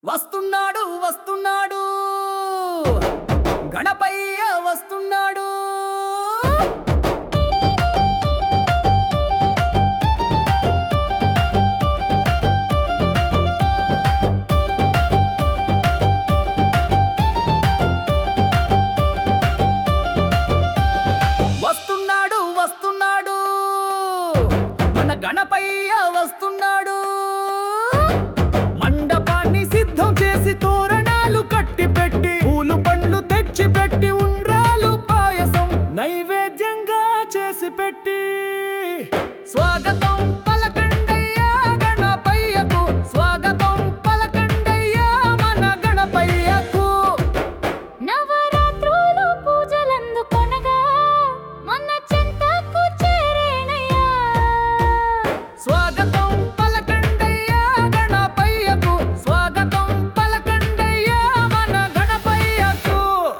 వస్తున్నాడు వస్తున్నాడు గణపయ్య వస్తున్నాడు వస్తున్నాడు వస్తున్నాడు మన గణపయ్య వస్తున్నాడు మండపాన్ని సిద్ధం చేసి తోరణాలు కట్టి పెట్టి పూలు పండ్లు తెచ్చి పెట్టి ఉండ్రాలు పాయసం నైవేద్యంగా చేసి పెట్టి స్వాగతం పలకండయ్యా గణపయ్యకు స్వాగతం పలకండయ్యా మన గణపయ్యకు నవరాత్రులు పూజలందుకొనగా మొన్న చెంతకు చేరేనయ్యా స్వాగతం పలకండయ్యా గణపయ్యకు స్వాగతం పలకండయ్యా మన గణపయ్యకు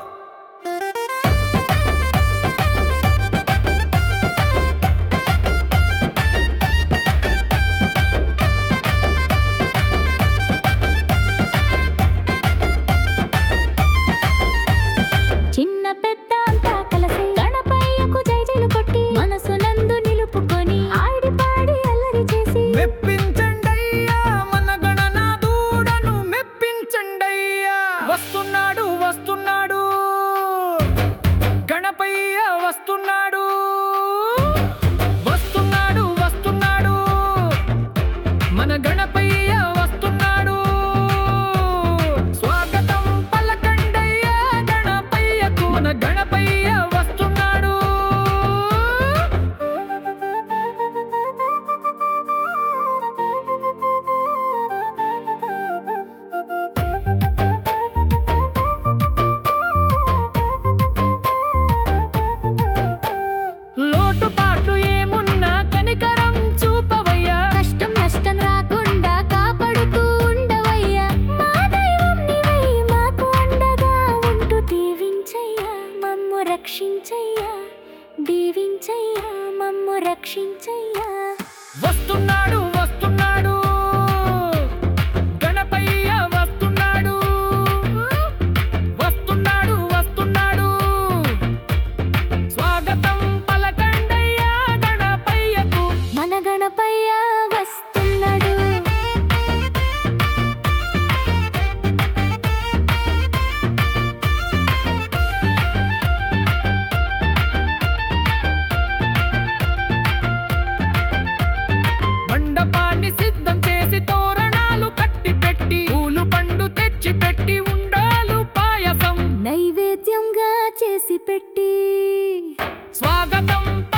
చిన్న పెద్ద అంతా కలిసి గణపయ్యకు జైజలు కొట్టి మనసునందు నిలుపుకొని ఆడి పాడి అల్లరి చేసి మెప్పించండయ్యా మన గణనాథుడను మెప్పించండయ్యా వస్తున్నాడు వస్తున్నాడు గణపయ్య వస్తున్నాడు వస్తున్నాడు వస్తున్నాడు మన గణపయ్య వస్తున్నాడు స్వాగతం పలకండయ్యా గణపయ్యకు మన గణపయ్య వస్తున్నాడు లోటుపాట్లు ఏమున్నా కనికరం చూపవయ్యా కష్టం నష్టం రాకుండా కాపాడుతూ ఉండవయ్యా మా దైవం నీవై మాకు అండగా ఉంటూ దీవించయ్యా మమ్ము రక్షించయ్యా దీవించయ్యా మమ్ము రక్షించయ్యా వస్తున్నాడు వస్తున్నాడు గణపయ్య వస్తున్నాడు వస్తున్నాడు వస్తున్నాడు స్వాగతం పలకండయ్యా గణపయ్యకు మన గణపయ్య వస్తున్నాడు మండపాన్ని సిద్ధం చేసి తోరణాలు కట్టి పెట్టి పూలు పండు తెచ్చి పెట్టి ఉండాలు పాయసం నైవేద్యంగా చేసి పెట్టి స్వాగతం